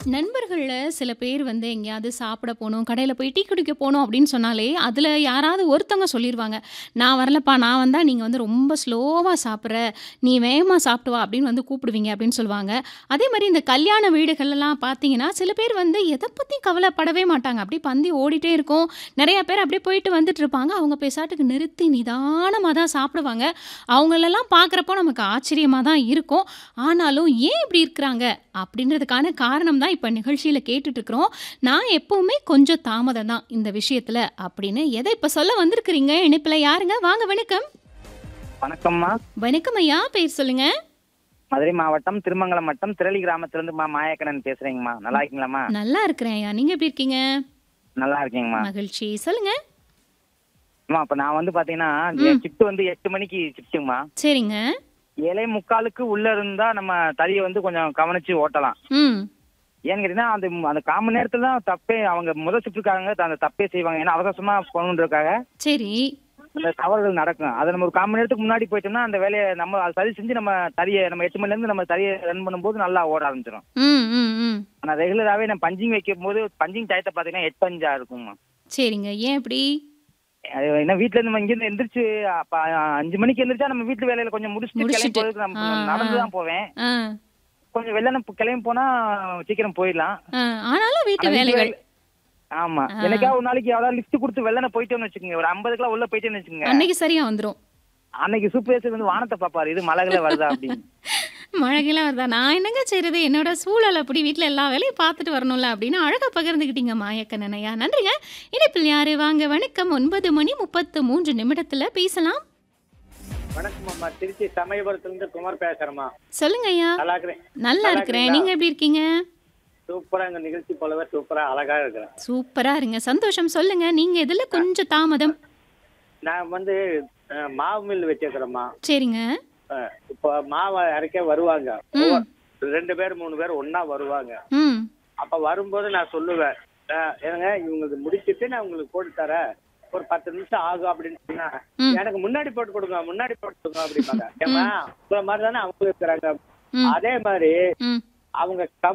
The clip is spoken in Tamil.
நண்பர்கள்ல சில பேர் வந்து எங்கேயாவது சாப்பிட போணும், கடையில போய் டீ குடிக்க போணும் அப்படின்னு சொன்னாலே, அதுல யாராவது ஒருத்தவங்க சொல்லிருவாங்க. "நான் வரலப்பா, நான் வந்தா நீங்க வந்து ரொம்ப ஸ்லோவா சாப்பிடுற, நீ வேகமா சாப்பிட்டு வா" அப்படின்னு வந்து கூப்பிடுவீங்க அப்படின்னு சொல்லுவாங்க. அதே மாரி இந்த கல்யாண வீடுகள்லாம் பார்த்தீங்கன்னா, சில பேர் வந்து எத பத்தியும் கவலைப்படவே மாட்டாங்க. அப்படியே பந்தி ஓடிட்டே இருக்கும். நெறைய பேர் அப்படியே போயிட்டு வந்துட்டு இருப்பாங்க. அவங்க பேசாட்டுக்கு நிறுத்தி நிதானமா தான் சாப்பிடுவாங்க. அவங்களெல்லாம் பார்க்குறப்போ நமக்கு ஆச்சரியமா தான் இருக்கும். ஆனாலும் ஏன் இப்படி இருக்கிறாங்க? அப்படின்றதுக்கான காரணம் தான் இப்ப நிகழ்ச்சியில கேட்டுட்டு இருக்கிறோம். நான் எப்பவுமே கொஞ்சம் தாமதம் தான் இந்த விஷயத்துல அப்படின்னு எத இப்ப சொல்ல வந்திருக்கிறீங்க? இணைப்புல யாருங்க? வாங்க வணக்கம். வணக்கம்மா வணக்கம் ஐயா. பேர் சொல்லுங்க. மதுரை மாவட்டம் திருமங்கலம் வட்டம் திரளி கிராமத்திலிருந்து மா மாயக்கண்ணன் பேசுறேங்கம்மா நல்லா இருக்கீங்களாம்மா நல்லா இருக்கிறேன் ஐயா. நீங்க எப்படி இருக்கீங்க? நல்லா இருக்கேங்கம்மா மகிழ்ச்சி. சொல்லுங்க. அம்மா அப்ப நான் வந்து பாத்தீங்கன்னா ம். ஷிஃப்ட் வந்து எட்டு மணிக்கு ஷிஃப்ட்டுங்கம்மா சரிங்க. ஏழே முக்காலுக்கு உள்ள இருந்தா நம்ம தறியை வந்து கொஞ்சம் கவனிச்சு ஓட்டலாம் ம். ஏன்னு கேட்டீங்கன்னா அந்த அந்த கால் மணி நேரத்துல தான் தப்பே அவங்க முதல் ஷிஃப்ட்டுக்காரங்க அந்த தப்பே செய்வாங்க ஏன்னா அவசரமா போகணுன்றதுக்காக சரி. அந்த தவறுகள் நடக்கும் அதை நம்ம ஒரு கால் மணி நேரத்துக்கு முன்னாடி போயிட்டோம்னா அந்த வேலையை நம்ம அதை சரி செஞ்சு நம்ம தறியை நம்ம எட்டு மணில இருந்து நம்ம தறியை ரன் பண்ணும்போது நல்லா ஓட ஆரம்பிச்சிடும் ம், ம், ம். ஆனா ரெகுலராகவே நான் பஞ்சிங் வைக்கும் போது பஞ்சிங் டயத்தை பாத்தீங்கன்னா எட்டு அஞ்சா இருக்கும்மா சரிங்க. ஏன் இப்படி? அது என்ன வீட்ல இருந்து நம்ம இங்க இருந்து எந்திரிச்சு அப்ப அஞ்சு மணிக்கு எந்திரிச்சா நம்ம வீட்டு வேலையில கொஞ்சம் முடிச்சுட்டு கிளம்பி முடிச்சிட்டு. போறதுக்கு நம்ம ஆ, நடந்து ஆ. தான் போவேன் ஆ. கொஞ்சம் வெள்ளன கிளம்பி போனா சீக்கிரம் போயிடலாம் ஆ. ஆனாலும் வீட்டு ஆனா வீட்டு வேலைகள். வேலை- ஆமா ஆ. எனக்கா ஒரு நாளைக்கு எவ்வளவு லிஃப்ட் கொடுத்து வெள்ளன போயிட்டோம்னு வச்சுக்கோங்க ஒரு ஐம்பது கிலோ உள்ள போயிட்டேன்னு வச்சுக்கோங்க அன்னைக்கு சரியா வந்துரும். அன்னைக்கு சூப்பர்வைசர் வந்து வானத்தை பாப்பாரு இது மலைகள வருதா அப்படின்னு மழைக்கெல்லாம் வருதா? நான் என்னங்க செய்றது? என்னோட சூழல் அப்படி வீட்ல எல்லா வேலையும் பார்த்துட்டு வரணும்ல அப்படின்னு அழகா பகிர்ந்துக்கிட்டீங்க மாயக்கண்ணன் ஐயா. நன்றிங்க. இணைப்பில் யாரு? வாங்க வணக்கம். 9 மணி 33 நிமிடத்துல பேசலாம். வணக்கம் அம்மா திருச்சி சமயபுரத்துலேருந்து குமார் பேசுறேம்மா சொல்லுங்க ஐயா. நல்லா இருக்கிறேன் நல்லா நல்லா இருக்கிறேன். இருக்கீங்களா? நீங்க எப்படி இருக்கீங்க? சூப்பரா இந்த நிகழ்ச்சி போலவே சூப்பரா அழகா இருக்கிறேன் சூப்பரா இருங்க. சந்தோஷம். சொல்லுங்க. நீங்க எதுல கொஞ்சம் தாமதம்? நான் வந்து அஹ், மாவு மில் வச்சிருக்கிறேம்மா சரிங்க. அஹ், இப்போ மாவை அரைக்க வருவாங்க ம். ஒவ்வொரு- ரெண்டு பேர் மூணு பேர் ஒண்ணா வருவாங்க ம். அப்ப வரும்போது நான் சொல்லுவேன் அஹ், ஏங்க இவங்களுக்கு முடிச்சிட்டு நான் உங்களுக்கு போட்டு தரேன் ஒரு பத்து நிமிஷம் ஆகும் அப்படின்னு சொன்னா ம். எனக்கு முன்னாடி போட்டு கொடுங்க முன்னாடி போட்டு கொடுங்க அப்படிம்பாங்க ஏமா உங்களை மாதிரி தானே அவங்க இருக்கிறாங்க ம். அதே மாதிரி ம். அவங்க கம்